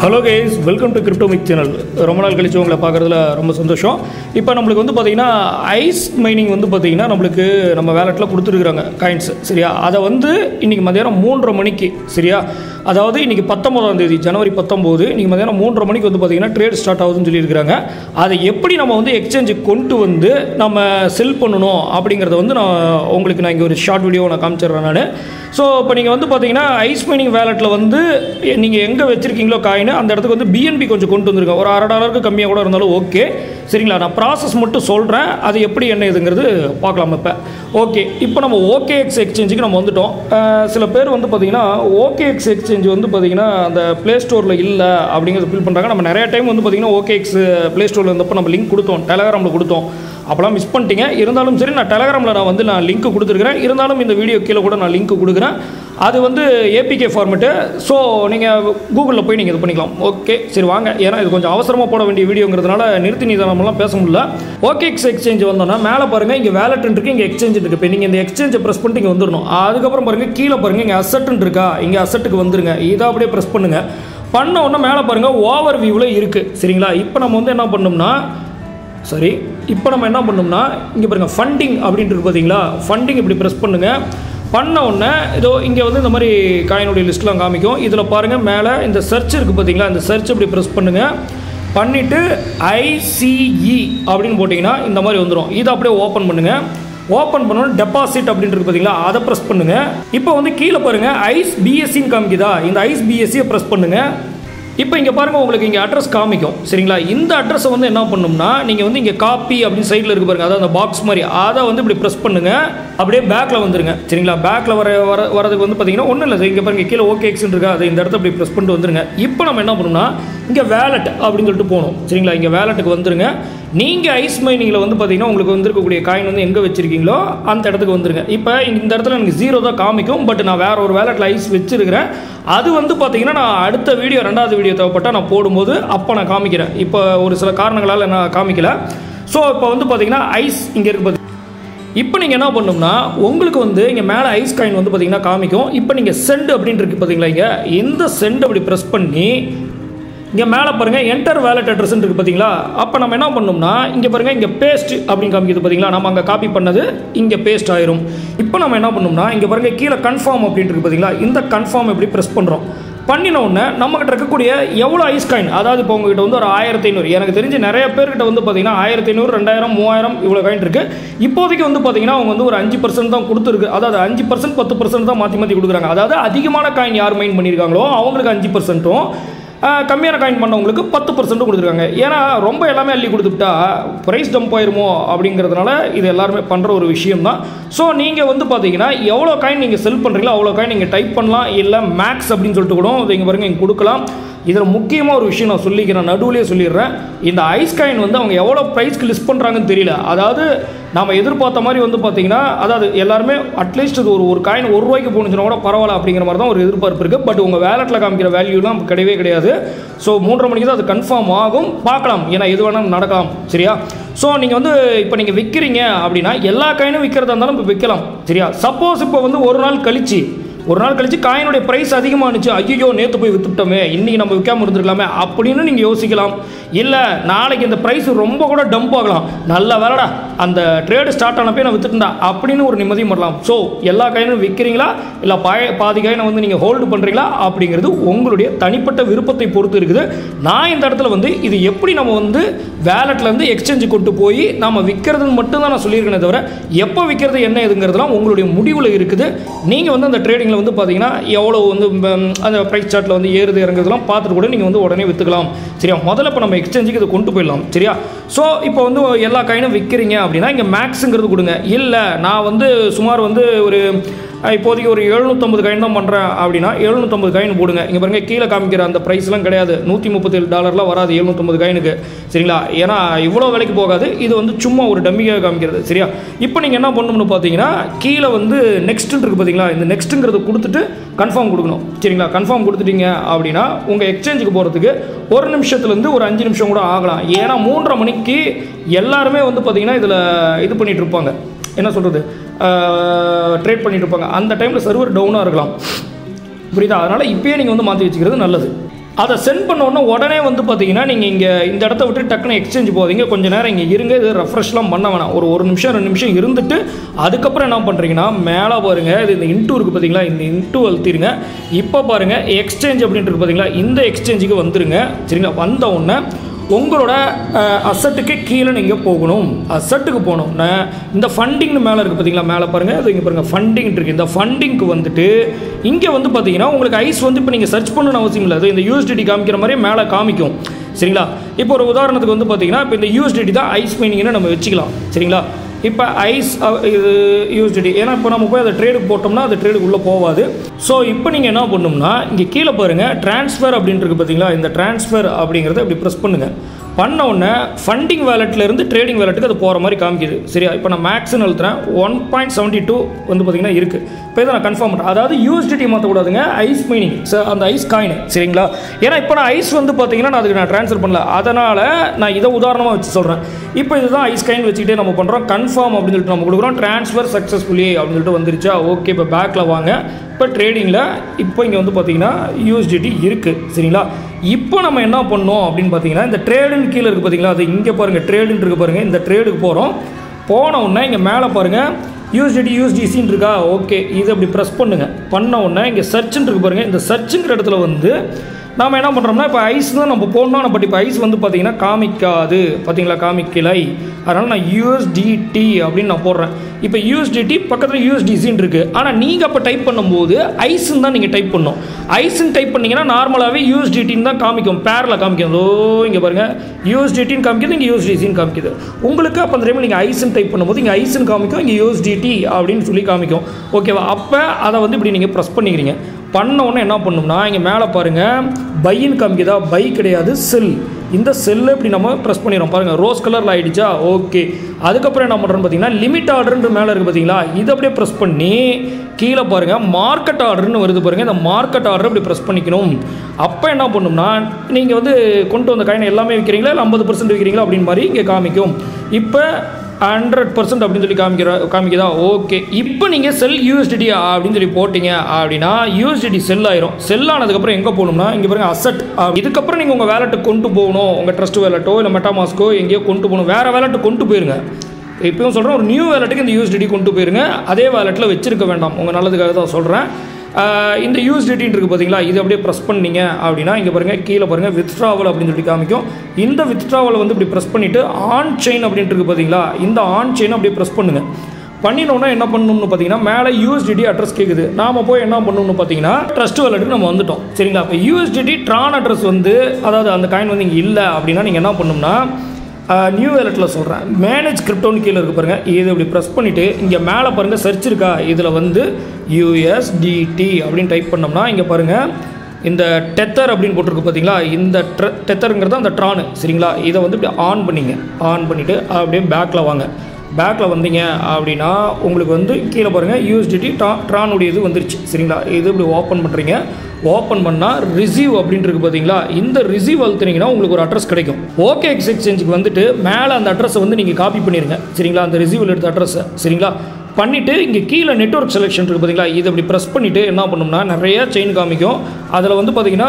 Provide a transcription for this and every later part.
hello guys welcome to Cryptomic channel ரொம்ப நாள் கழிச்சு உங்களை பார்க்குறதுல ரொம்ப சந்தோஷம் இப்போ நம்மளுக்கு வந்து பார்த்தீங்கன்னா ஐஸ் மைனிங் வந்து பார்த்தீங்கன்னா நம்மளுக்கு நம்ம வேலெட்டில் கொடுத்துருக்குறாங்க காயின்ஸ் சரியா அதை வந்து இன்றைக்கி மதியானம் மூன்றரை மணிக்கு சரியா அதாவது இன்றைக்கி பத்தொம்போதாம் தேதி ஜனவரி பத்தொம்போது இன்றைக்கி மதியானம் மூன்றரை மணிக்கு வந்து பார்த்தீங்கன்னா ட்ரேட் ஸ்டார்ட் ஆகுதுன்னு சொல்லியிருக்கிறாங்க அதை எப்படி நம்ம வந்து எக்ஸ்சேஞ்சுக்கு கொண்டு வந்து நம்ம செல் பண்ணணும் அப்படிங்கிறத வந்து நான் உங்களுக்கு நான் இங்கே ஒரு ஷார்ட் வீடியோ நான் காமிச்சிடுறேன் நான் ஸோ இப்போ நீங்கள் வந்து பார்த்தீங்கன்னா ஐஸ் மைனிங் வேலெட்டில் வந்து நீங்கள் எங்கே வச்சுருக்கீங்களோ காயின் அந்த இடத்துக்கு வந்து பிஎன்பி கொஞ்சம் கொண்டு வந்திருக்கேன் ஒரு அரை டாலருக்கு கம்மியாக கூட இருந்தாலும் ஓகே சரிங்களா நான் ப்ராசஸ் மட்டும் சொல்கிறேன் அது எப்படி என்ன இதுங்கிறது பார்க்கலாம் இப்போ ஓகே இப்போ நம்ம ஓகேஎக்ஸ் எக்ஸ்சேஞ்சுக்கு நம்ம வந்துட்டோம் அஹ் சில பேர் வந்து பார்த்தீங்கன்னா ஓகேஎக்ஸ் எக்ஸ்சேஞ்ச் வந்து பார்த்தீங்கன்னா அந்த ப்ளே ஸ்டோரில் இல்லை அப்படிங்கிறத ஃபீல் பண்ணுறாங்க நம்ம நிறைய டைம் வந்து பார்த்தீங்கன்னா ஓகேஎக்ஸ் ப்ளே ஸ்டோரில் இருந்தப்போ நம்ம லிங்க் கொடுத்தோம் டெலகிராமில் கொடுத்தோம் அப்போலாம் மிஸ் பண்ணிட்டீங்க இருந்தாலும் சரி நான் டெலகிராமில் நான் வந்து நான் லிங்க் கொடுத்துருக்கிறேன் இருந்தாலும் இந்த வீடியோ கீழே கூட நான் லிங்க் கொடுக்குறேன் அது வந்து ஏபிகே ஃபார்மெட்டு ஸோ நீங்கள் கூகுளில் போய் நீங்கள் இது பண்ணிக்கலாம் ஓகே சரி வாங்க ஏன்னா இது கொஞ்சம் அவசரமாக போட வேண்டிய வீடியோங்கிறதுனால நிறுத்தி நிதானமெல்லாம் பேச முடியல ஓகே எக்ஸ் எக்ஸ்சேஞ்ச் வந்தோன்னா மேலே பாருங்கள் இங்கே வேலட் இருக்குது இங்கே எக்ஸ்சேஞ்ச் இருக்குது இப்போ நீங்கள் இந்த எக்ஸ்சேஞ்சை ப்ரெஸ் பண்ணிட்டு இங்கே வந்துடணும் அதுக்கப்புறம் பாருங்கள் கீழே பாருங்கள் இங்கே அசட்டுன்னு இருக்கா இங்கே அசட்டுக்கு வந்துருங்க இதை அப்படியே ப்ரெஸ் பண்ணுங்கள் பண்ண உடனே மேலே பாருங்கள் ஓவர் வியூவில் இருக்குது சரிங்களா இப்போ நம்ம வந்து என்ன பண்ணோம்னா சரி இப்போ நம்ம என்ன பண்ணோம்னா இங்கே பாருங்கள் ஃபண்டிங் அப்படின்ட்டு இருக்கு பார்த்தீங்களா ஃபண்டிங் இப்படி ப்ரெஸ் பண்ணுங்கள் பண்ண உடனே இதோ இங்கே வந்து இந்த மாதிரி காயினுடைய லிஸ்ட்லாம் காமிக்கும் இதில் பாருங்கள் மேலே இந்த சர்ச் இருக்குது பார்த்தீங்களா இந்த சர்ச் இப்படி ப்ரெஸ் பண்ணுங்கள் பண்ணிவிட்டு ஐசிஇ அப்படின்னு போட்டிங்கன்னா இந்த மாதிரி வந்துடும் இதை அப்படியே ஓப்பன் பண்ணுங்கள் ஓப்பன் பண்ணணும் டெபாசிட் அப்படின்ட்டு இருக்கு பார்த்தீங்களா அதை ப்ரெஸ் பண்ணுங்கள் இப்போ வந்து கீழே பாருங்கள் ஐஸ் பிஎஸ்சின்னு காமிக்குதா இந்த ஐஸ் பிஎஸ்சியை ப்ரெஸ் பண்ணுங்கள் இப்போ இங்கே பாருங்கள் உங்களுக்கு இங்கே அட்ரஸ் காமிக்கும் சரிங்களா இந்த அட்ரஸை வந்து என்ன பண்ணணும்னா நீங்கள் வந்து இங்கே காப்பி அப்படின்னு சைடில் இருக்கு பாருங்க அதாவது அந்த பாக்ஸ் மாதிரி அதை வந்து இப்படி ப்ரெஸ் பண்ணுங்கள் அப்படியே பேக்கில் வந்துருங்க சரிங்களா பேக்கில் வர வர வரதுக்கு வந்து பார்த்தீங்கன்னா ஒன்றும் இல்லை இங்கே பாருங்க கீழே ஓகே எக்ஸ்ன்னு இருக்கா அதை இந்த இடத்த இப்படி ப்ரெஸ் பண்ணிட்டு வந்துருங்க இப்போ நம்ம என்ன பண்ணணும்னா இங்கே வேலட் அப்படின்னு சொல்லிட்டு போகணும் சரிங்களா இங்கே வேலட்டுக்கு வந்துருங்க நீங்கள் ஐஸ் மைனிங்கில் வந்து பார்த்தீங்கன்னா உங்களுக்கு வந்திருக்கக்கூடிய காயின் வந்து எங்கே வச்சிருக்கீங்களோ அந்த இடத்துக்கு வந்துருங்க இப்போ இந்த இடத்துல எனக்கு ஜீரோ தான் காமிக்கும் பட் நான் வேற ஒரு வேலட்டில் ஐஸ் வச்சிருக்கிறேன் அது வந்து பார்த்தீங்கன்னா நான் அடுத்த வீடியோ ரெண்டாவது வீடியோ தேவைப்பட்டால் நான் போடும்போது அப்போ நான் காமிக்கிறேன் இப்போ ஒரு சில காரணங்களால் நான் காமிக்கல ஸோ இப்போ வந்து பார்த்தீங்கன்னா ஐஸ் இங்கே இருக்கு பாத்தி- இப்போ நீங்கள் என்ன பண்ணணும்னா உங்களுக்கு வந்து இங்கே மேலே ஐஸ் காயின் வந்து பார்த்தீங்கன்னா காமிக்கும் இப்போ நீங்கள் சென்ட் அப்படின்ட்டு இருக்கு பார்த்தீங்களா இங்கே இந்த சென்ட் அப்படி ப்ரெஸ் பண்ணி இங்கே மேலே பாருங்கள் என்டர் வேலட் அட்ரஸ் இருக்குது பார்த்தீங்களா அப்போ நம்ம என்ன பண்ணோம்னா இங்கே பாருங்கள் இங்கே பேஸ்ட் அப்படின்னு காமிக்குது பார்த்தீங்களா நம்ம அங்கே காப்பி பண்ணது இங்கே பேஸ்ட் ஆயிரும் இப்போ நம்ம என்ன பண்ணோம்னா இங்கே பாருங்கள் கீழே கன்ஃபார்ம் அப்படின்ட்டு இருக்கு பார்த்தீங்களா இந்த கன்ஃபார்ம் எப்படி ப்ரெஸ் பண்ணுறோம் பண்ணின உடனே நம்மகிட்ட இருக்கக்கூடிய எவ்வளோ ஐஸ் காயின் அதாவது இப்போ உங்ககிட்ட வந்து ஒரு ஆயிரத்தி ஐநூறு எனக்கு தெரிஞ்சு நிறைய பேர்கிட்ட வந்து பார்த்தீங்கன்னா ஆயிரத்தி ஐநூறு ரெண்டாயிரம் மூவாயிரம் இவ்வளோ காயின் இருக்குது இப்போதைக்கு வந்து பார்த்தீங்கன்னா அவங்க வந்து ஒரு அஞ்சு பர்சன்ட் தான் கொடுத்துருக்கு அதாவது அஞ்சு பர்சன்ட் பத்து பர்சன்ட் தான் மாற்றி மாற்றி கொடுக்குறாங்க அதாவது அதிகமான காயின் யார் மைன் பண்ணியிருக்காங்களோ அவங்களுக்கு அஞ்சு பர்சன்ட்டும் ஆஹ் கம்மியான காயின் பண்ணவங்களுக்கு பத்து பர்சன்ட் கொடுத்துருக்காங்க ஏன்னா ரொம்ப எல்லாமே அள்ளி கொடுத்துட்டா ப்ரைஸ் டம்ப் ஆயிருமோ அப்படிங்கிறதுனால இது எல்லாருமே பண்ணுற ஒரு விஷயம் தான் ஸோ நீங்கள் வந்து பார்த்தீங்கன்னா எவ்வளோ காயின் நீங்கள் செல் பண்ணுறீங்களோ அவ்வளோ காயின் நீங்கள் டைப் பண்ணலாம் இல்லை மேக்ஸ் அப்படின்னு சொல்லிட்டு கூட இது இங்கே பாருங்க இங்கே கொடுக்கலாம் இதில் முக்கியமாக ஒரு விஷயம் நான் சொல்லிக்கிறேன் நடுவுலேயே சொல்லிடுறேன் இந்த ஐஸ் காயின் வந்து அவங்க எவ்வளோ ப்ரைஸ்க்கு லிஸ்ட் பண்ணுறாங்கன்னு தெரியல அதாவது நம்ம எதிர்பார்த்த மாதிரி வந்து பார்த்தீங்கன்னா அதாவது எல்லாருமே அட்லீஸ்ட் இது ஒரு ஒரு காயின் ஒரு ரூபாய்க்கு போணுச்சுன்னா கூட பரவாயில்ல அப்படிங்கிற மாதிரி தான் ஒரு எதிர்பார்ப்பு இருக்குது பட் உங்கள் வேலட்டில் காமிக்கிற வேல்யூலாம் கிடையவே கிடையாது ஸோ மூன்றரை மணிக்கு தான் அது கன்ஃபார்ம் ஆகும் பார்க்கலாம் ஏன்னா எது வேணாலும் நடக்கலாம் சரியா ஸோ நீங்கள் வந்து இப்போ நீங்கள் விற்கிறீங்க அப்படின்னா எல்லா காயினும் விற்கிறதா இருந்தாலும் இப்போ விற்கலாம் சரியா சப்போஸ் இப்போ வந்து ஒரு நாள் கழிச்சு ஒரு நாள் கழிச்சு காயினுடைய ப்ரைஸ் அதிகமானுச்சு ஐயோ நேற்று போய் வித்துட்டோமே இன்னைக்கு நம்ம விற்காம இருந்திருக்கலாமே அப்படின்னு நீங்கள் யோசிக்கலாம் இல்லை நாளைக்கு இந்த ப்ரைஸ் ரொம்ப கூட டம்ப் ஆகலாம் நல்ல வேலைடா அந்த ட்ரேடு ஸ்டார்ட் ஆனப்பே நான் வித்துட்டா அப்படின்னு ஒரு நிம்மதியும் வரலாம் ஸோ எல்லா காயினும் விற்கிறீங்களா இல்லை பாய பாதி காயினை வந்து நீங்கள் ஹோல்டு பண்ணுறீங்களா அப்படிங்கிறது உங்களுடைய தனிப்பட்ட விருப்பத்தை பொறுத்து இருக்குது நான் இந்த இடத்துல வந்து இது எப்படி நம்ம வந்து வேலட்லேருந்து எக்ஸ்சேஞ்சு கொண்டு போய் நம்ம விற்கிறதுன்னு மட்டும்தான் நான் சொல்லியிருக்கேனே தவிர எப்போ விற்கிறது என்ன இதுங்கிறதுலாம் உங்களுடைய முடிவில் இருக்குது நீங்கள் வந்து அந்த ட்ரேடிங்கில் வந்து பார்த்தீங்கன்னா எவ்வளோ வந்து ம், அந்த ப்ரைஸ் சார்ட்டில் வந்து ஏறுது இறங்குறதுலாம் பார்த்துட்டு கூட நீங்கள் வந்து உடனே விற்றுக்கலாம் சரியா முதல்ல இப்போ நம்ம எக்ஸ்சேஞ்சுக்கு இதை கொண்டு போயிடலாம் சரியா ஸோ இப்போ வந்து எல்லா காயினும் விற்கிறீங்க அப்படின்னா இங்கே மேக்ஸுங்கிறது கொடுங்க இல்லை நான் வந்து சுமார் வந்து ஒரு அஹ், இப்போதைக்கு ஒரு எழுநூற்றம்பது காயின் தான் பண்ணுறேன் அப்படின்னா எழுநூற்றம்பது காயின் போடுங்க இங்கே பாருங்க கீழே காமிக்கிற அந்த ப்ரைஸ்லாம் கிடையாது நூற்றி முப்பத்தேழு டாலர்லாம் வராது எழுநூற்றம்பது காயினுக்கு சரிங்களா ஏன்னா இவ்வளோ விலைக்கு போகாது இது வந்து சும்மா ஒரு டம்மியாக காமிக்கிறது சரியா இப்போ நீங்கள் என்ன பண்ணணும்னு பார்த்தீங்கன்னா கீழே வந்து நெக்ஸ்ட் இருக்கு பார்த்தீங்களா இந்த நெக்ஸ்ட்டுங்கிறது கொடுத்துட்டு கன்ஃபார்ம் கொடுக்கணும் சரிங்களா கன்ஃபார்ம் கொடுத்துட்டீங்க அப்படின்னா உங்கள் எக்ஸ்சேஞ்சுக்கு போகிறதுக்கு ஒரு நிமிஷத்துலேருந்து ஒரு அஞ்சு நிமிஷம் கூட ஆகலாம் ஏன்னா மூன்றரை மணிக்கு எல்லாருமே வந்து பார்த்தீங்கன்னா இதில் இது பண்ணிட்டு இருப்பாங்க என்ன சொல்கிறது ட்ரேட் பண்ணிட்டு இருப்பாங்க அந்த டைமில் சர்வர் டவுனாக இருக்கலாம் புரியுதா அதனால் இப்பயே நீங்கள் வந்து மாற்றி வச்சுக்கிறது நல்லது அதை சென்ட் பண்ண உடனே உடனே வந்து பார்த்தீங்கன்னா நீங்கள் இங்கே இந்த இடத்த விட்டு டக்குன்னு எக்ஸ்சேஞ்ச் போவீங்க கொஞ்ச நேரம் இங்கே இருங்க இது ரெஃப்ரெஷ்லாம் பண்ண வேணாம் ஒரு ஒரு நிமிஷம் ரெண்டு நிமிஷம் இருந்துட்டு அதுக்கப்புறம் என்ன பண்ணுறீங்கன்னா மேலே பாருங்கள் இது இந்த இன்டூ இருக்குது பார்த்தீங்களா இந்த இன்டூ அழுத்திருங்க இப்போ பாருங்கள் எக்ஸ்சேஞ்ச் அப்படின்ட்டு இருக்கு பார்த்தீங்களா இந்த எக்ஸ்சேஞ்சுக்கு வந்துருங்க சரிங்களா வந்த உடனே உங்களோட அசட்டுக்கு கீழே நீங்கள் போகணும் அசட்டுக்கு போனோம்னா இந்த ஃபண்டிங்னு மேலே இருக்குது பார்த்தீங்களா மேலே பாருங்கள் அது இங்கே பாருங்கள் ஃபண்டிங் இருக்குது இந்த ஃபண்டிங்க்கு வந்துட்டு இங்கே வந்து பார்த்தீங்கன்னா உங்களுக்கு ஐஸ் வந்து இப்போ நீங்கள் சர்ச் பண்ணணும்னு அவசியம் இல்லை அது இந்த யூஎஸ்டிடி காமிக்கிற மாதிரியே மேலே காமிக்கும் சரிங்களா இப்போ ஒரு உதாரணத்துக்கு வந்து பார்த்தீங்கன்னா இப்போ இந்த யூஎஸ்டிடி தான் ஐஸ் மைனிங்னு நம்ம வச்சுக்கலாம் சரிங்களா இப்போ ஐஸ் இது யூஎஸ்டிடி ஏன்னா இப்போ நம்ம போய் அதை ட்ரேடுக்கு போட்டோம்னா அது ட்ரேடுக்கு உள்ளே போகாது ஸோ இப்போ நீங்கள் என்ன பண்ணணும்னா இங்கே கீழே பாருங்கள் ட்ரான்ஸ்ஃபர் அப்படின்ட்டு இருக்கு பார்த்தீங்களா இந்த ட்ரான்ஸ்ஃபர் அப்படிங்கிறத இப்படி ப்ரெஸ் பண்ணுங்கள் பண்ண உடனே ஃபண்டிங் வேலட்லேருந்து ட்ரேடிங் வேலட்டுக்கு அது போகிற மாதிரி காமிக்குது சரியா இப்போ நான் மேக்ஸ்னு அழுத்துறேன் ஒன் பாயிண்ட் செவன்ட்டி டூ வந்து பார்த்தீங்கன்னா இருக்குது இப்போ இதை நான் கன்ஃபார்ம் பண்ணுறேன் அதாவது யூஎஸ்டிடி மாற்றக்கூடாதுங்க ஐஸ் மைனிங் அந்த ஐஸ் காயின் சரிங்களா ஏன்னா இப்போ நான் ஐஸ் வந்து பார்த்தீங்கன்னா நான் அதுக்கு நான் ட்ரான்ஸ்ஃபர் பண்ணல அதனால் நான் இதை உதாரணமாக வச்சு சொல்கிறேன் இப்போ இதுதான் ஐஸ் காயின் வச்சுக்கிட்டே நம்ம பண்ணுறோம் கன்ஃபார்ம் அப்படின்னு சொல்லிட்டு நம்ம கொடுக்குறோம் ட்ரான்ஸ்ஃபர் சக்ஸஸ்ஃபுல்லி அப்படின்னு சொல்லிட்டு வந்துருச்சா ஓகே இப்போ பேக்கில் வாங்க இப்போ ட்ரேடிங்கில் இப்போ இங்கே வந்து பார்த்தீங்கன்னா யூஎஸ்டிடி இருக்குது சரிங்களா இப்போ நம்ம என்ன பண்ணோம் அப்படின்னு பார்த்தீங்கன்னா இந்த ட்ரேடுன்னு கீழே இருக்குது பார்த்தீங்களா அது இங்கே பாருங்கள் ட்ரேடுன்னு இருக்கு பாருங்கள் இந்த ட்ரேடுக்கு போகிறோம் போன உடனே இங்கே மேலே பாருங்கள் யூஎஸ்டிடி யூஎஸ்டிசின்னு இருக்கா ஓகே இது அப்படி ப்ரெஸ் பண்ணுங்கள் பண்ண உடனே இங்கே சர்ச்சுன்னு இருக்கு பாருங்கள் இந்த சர்ச்சுங்கிற இடத்துல வந்து நாம் என்ன பண்ணுறோம்னா இப்போ ஐஸ் தான் நம்ம போடணும் பட் இப்போ ஐஸ் வந்து பார்த்தீங்கன்னா காமிக்காது பார்த்தீங்களா காமிக்கலை அதனால் நான் யூஎஸ்டிடி அப்படின்னு நான் போடுறேன் இப்போ யூஎஸ்டிடி பக்கத்தில் யூஎஸ்டிசின்னு இருக்குது ஆனால் நீங்கள் அப்போ டைப் பண்ணும்போது ஐஸ்ன்னு தான் நீங்கள் டைப் பண்ணணும் ஐஸ்ன்னு டைப் பண்ணிங்கன்னா நார்மலாகவே யூஎஸ்டிடின்னு தான் காமிக்கும் பேரில் காமிக்கும் ஓ இங்கே பாருங்கள் யூஎஸ்டிடின்னு காமிக்குது இங்கே யூஎஸ்டிசின்னு காமிக்குது உங்களுக்கு அப்போ அந்த டைமில் நீங்கள் ஐஸ்ன்னு டைப் பண்ணும்போது இங்கே ஐஸ்ன்னு காமிக்கும் இங்கே யூஎஸ்டிடி அப்படின்னு சொல்லி காமிக்கும் ஓகேவா அப்போ அதை வந்து இப்படி நீங்கள் ப்ரெஸ் பண்ணிக்கிறீங்க பண்ண உடனே என்ன பண்ணணும்னா இங்கே மேலே பாருங்கள் பையின்னு காமிக்குதா பை கிடையாது செல் இந்த செல்லை இப்படி நம்ம ப்ரெஸ் பண்ணிடுறோம் பாருங்கள் ரோஸ் கலரில் ஆகிடுச்சா ஓகே அதுக்கப்புறம் என்ன பண்ணுறோன்னு பார்த்தீங்கன்னா லிமிட் ஆர்டர்ன்ற மேலே இருக்குது பார்த்தீங்களா இதை அப்படியே ப்ரெஸ் பண்ணி கீழே பாருங்கள் மார்க்கெட் ஆர்டர்னு வருது பாருங்கள் இந்த மார்க்கெட் ஆர்டர் இப்படி ப்ரெஸ் பண்ணிக்கணும் அப்போ என்ன பண்ணணும்னா நீங்கள் வந்து கொண்டு வந்த காயினை எல்லாமே விற்கிறீங்களா இல்லை ஐம்பது பர்சன்ட் விற்கிறீங்களா அப்படின்னு மாதிரி இங்கே காமிக்கும் இப்போ ஹண்ட்ரட் பர்சன்ட் அப்படின்னு சொல்லி காமிக்கிற காமிக்குதா ஓகே இப்போ நீங்கள் செல் யூஎஸ்டிடி அப்படின்னு சொல்லி போட்டிங்க அப்படின்னா யூஎஸ்டிடி செல் ஆயிரும் செல் ஆனதுக்கப்புறம் எங்கே போகணும்னா இங்கே பாருங்க அசட் இதுக்கப்புறம் நீங்கள் உங்கள் வேலெட்டுக்கு கொண்டு போகணும் உங்கள் ட்ரஸ்ட் வேலட்டோ இல்லை மெட்டாமாஸ்க்கோ எங்கேயோ கொண்டு போகணும் வேறு வேலெட்டு கொண்டு போயிருங்க இப்பயும் சொல்கிறேன் ஒரு நியூ வேலெட்டுக்கு இந்த யூஎஸ்டிடி கொண்டு போயிருங்க அதே வேலெட்டில் வச்சிருக்க வேண்டாம் உங்கள் நல்லதுக்காக தான் சொல்கிறேன் இந்த யூஎஸ்டிடின்னு இருக்குது பார்த்தீங்களா இது அப்படியே ப்ரெஸ் பண்ணீங்க அப்படின்னா இங்கே பாருங்கள் கீழே பாருங்கள் வித்ட்ராவல் அப்படின்னு சொல்லி காமிக்கும் இந்த வித்ட்ராவல் வந்து இப்படி ப்ரெஸ் பண்ணிவிட்டு ஆன் செயின் அப்படின்ட்டு இருக்குது பார்த்தீங்களா இந்த ஆன் செயின் அப்படியே ப்ரெஸ் பண்ணுங்கள் பண்ணினோன்னா என்ன பண்ணணும்னு பார்த்தீங்கன்னா மேலே யூஎஸ்டிடி அட்ரஸ் கேட்குது நாம் போய் என்ன பண்ணணும்னு பார்த்தீங்கன்னா ட்ரஸ்ட் வேலட்டுக்கு நம்ம வந்துட்டோம் சரிங்களா இப்போ யூஎஸ்டிடி ட்ரான் அட்ரஸ் வந்து அதாவது அந்த காயின் வந்து இங்கே இல்லை அப்படின்னா நீங்கள் என்ன பண்ணணும்னா நியூ வேலட்டில் சொல்கிறேன் மேனேஜ் கிரிப்டோன்னு கீழே இருக்கு பாருங்கள் இது இப்படி ப்ரெஸ் பண்ணிவிட்டு இங்கே மேலே பாருங்கள் சர்ச் இருக்கா இதில் வந்து யூஎஸ்டிடி அப்படின்னு டைப் பண்ணோம்னா இங்கே பாருங்கள் இந்த டெத்தர் அப்படின்னு போட்டிருக்கு பார்த்தீங்களா இந்த ட்ர டெத்தருங்கிறது அந்த ட்ரானு சரிங்களா இதை வந்து இப்படி ஆன் பண்ணிங்க ஆன் பண்ணிவிட்டு அப்படியே பேக்கில் வாங்க பேக்கில் வந்தீங்க அப்படின்னா உங்களுக்கு வந்து கீழே பாருங்கள் யூஎஸ்டிடி ட்ரா ட்ரானுடைய இது வந்துருச்சு சரிங்களா இது இப்படி ஓப்பன் பண்ணுறீங்க ஓப்பன் பண்ணால் ரிசீவ் அப்படின்ட்டு இருக்கு பார்த்தீங்களா இந்த ரிசீவ் அழுத்துனீங்கன்னா உங்களுக்கு ஒரு அட்ரஸ் கிடைக்கும் ஓகே எக்ஸ் எக்ஸ்சேஞ்சுக்கு வந்துட்டு மேலே அந்த அட்ரஸை வந்து நீங்கள் காப்பி பண்ணிடுங்க சரிங்களா அந்த ரிசீவில் எடுத்த அட்ரஸை சரிங்களா பண்ணிவிட்டு இங்கே கீழே நெட்ஒர்க் செலெக்ஷன் இருக்குது பார்த்தீங்களா இதை இப்படி ப்ரெஸ் பண்ணிவிட்டு என்ன பண்ணோம்னா நிறைய செயின் காமிக்கும் அதில் வந்து பார்த்தீங்கன்னா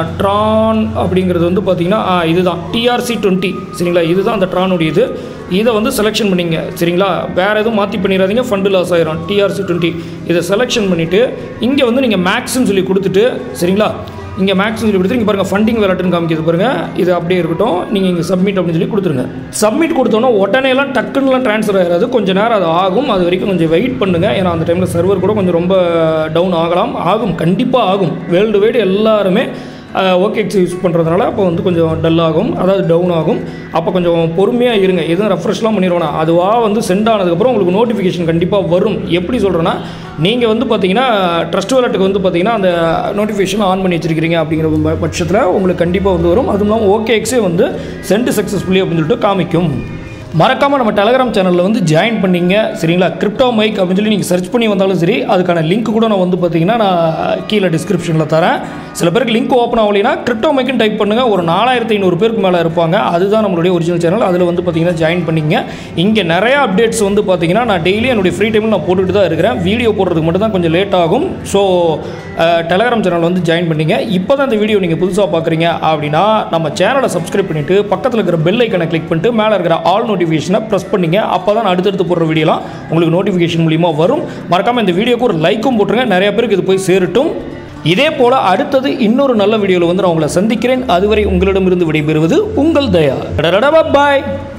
ட்ரான் அப்படிங்கிறது வந்து பார்த்தீங்கன்னா ஆ, இதுதான் டிஆர்சி டுவெண்ட்டி சரிங்களா இதுதான் அந்த ட்ரானுடைய இது இதை வந்து செலெக்ஷன் பண்ணிங்க சரிங்களா வேறு எதுவும் மாற்றி பண்ணிடாதீங்க ஃபண்டு லாஸ் ஆயிரும் டிஆர்சி டுவெண்ட்டி இதை செலெக்ஷன் பண்ணிவிட்டு இங்கே வந்து நீங்கள் மேக்ஸ்ன்னு சொல்லி கொடுத்துட்டு சரிங்களா இங்கே மேக்ஸ் சொல்லி கொடுத்து இங்கே பாருங்கள் ஃபண்டிங் விளாட்டுன்னு காமிக்கிறது பாருங்கள் இது அப்படியே இருக்கட்டும் நீங்கள் இங்கே சப்மிட் அப்படின்னு சொல்லி கொடுத்துருங்க சப்மிட் கொடுத்தோன்னா உடனேலாம் டக்குன்னுலாம் ட்ரான்ஸ்ஃபர் ஆகாது கொஞ்சம் நேரம் அது ஆகும் அது வரைக்கும் கொஞ்சம் வெயிட் பண்ணுங்கள் ஏன்னா அந்த டைமில் சர்வர் கூட கொஞ்சம் ரொம்ப டவுன் ஆகலாம் ஆகும் கண்டிப்பாக ஆகும் வேர்ல்டு வைடு எல்லாருமே ஓகே யூஸ் பண்ணுறதுனால அப்போ வந்து கொஞ்சம் டல் ஆகும் அதாவது டவுன் ஆகும் அப்போ கொஞ்சம் பொறுமையாக இருங்க எதுவும் ரெஃப்ரெஷ்லாம் பண்ணிடுவோம் அதுவாக வந்து சென்ட் ஆனதுக்கப்புறம் உங்களுக்கு நோட்டிஃபிகேஷன் கண்டிப்பாக வரும் எப்படி சொல்கிறேன்னா நீங்கள் வந்து பார்த்தீங்கன்னா ட்ரஸ்ட் வாலெட்டுக்கு வந்து பார்த்தீங்கன்னா அந்த நோட்டிஃபிகேஷன் ஆன் பண்ணி வச்சிருக்கிறீங்க அப்படிங்கிற ப- பட்சத்தில் உங்களுக்கு கண்டிப்பாக வந்து வரும் அதுவும் இல்லாமல் ஓகே எக்ஸே வந்து சென்ட் சக்ஸஸ்ஃபுல்லி அப்படின்னு சொல்லிட்டு காமிக்கும் மறக்காமல் நம்ம டெலகிராம் சேனலில் வந்து ஜாயின் பண்ணிங்க சரிங்களா கிரிப்டோ மைக் அப்படின்னு சொல்லி நீங்கள் சர்ச் பண்ணி வந்தாலும் சரி அதுக்கான லிங்க் கூட நான் வந்து பார்த்தீங்கன்னா நான் கீழே டிஸ்கிரிப்ஷனில் தரேன் சில பேருக்கு லிங்க் ஓப்பன் ஆகலைன்னா கிரிப்டோ மைக்குன்னு டைப் பண்ணுங்கள் ஒரு நாலாயிரத்தி ஐநூறு பேருக்கு மேலே இருப்பாங்க அதுதான் நம்மளுடைய ஒரிஜினல் சேனல் அதில் வந்து பார்த்தீங்கன்னா ஜாயின் பண்ணிங்க இங்கே நிறைய அப்டேட்ஸ் வந்து பார்த்தீங்கன்னா நான் டெய்லி என்னுடைய ஃப்ரீ டைமில் நான் போட்டுக்கிட்டு தான் இருக்கிறேன் வீடியோ போடுறதுக்கு மட்டும் தான் கொஞ்சம் லேட் ஆகும் ஸோ டெலகிராம் சேனல் வந்து ஜாயின் பண்ணிங்க இப்போ தான் இந்த வீடியோ நீங்கள் புதுசாக பார்க்குறீங்க அப்படின்னா நம்ம சேனலை சப்ஸ்கிரைப் பண்ணிவிட்டு பக்கத்தில் இருக்கிற பெல் ஐக்கனை கிளிக் பண்ணிட்டு மேலே இருக்கிற ஆல் நோட்டிஃபிகேஷனை ப்ரெஸ் பண்ணிங்க அப்போ தான் அடுத்தடுத்து போடுற வீடியோலாம் உங்களுக்கு நோட்டிஃபிகேஷன் மூலிமா வரும் மறக்காமல் இந்த வீடியோக்கு ஒரு லைக்கும் போட்டுருங்க நிறைய பேருக்கு இது போய் சேரட்டும் இதே போல் அடுத்தது இன்னொரு நல்ல வீடியோவில் வந்து நான் உங்களை சந்திக்கிறேன் அதுவரை உங்களிடமிருந்து விடைபெறுவது உங்கள் தயா பாய்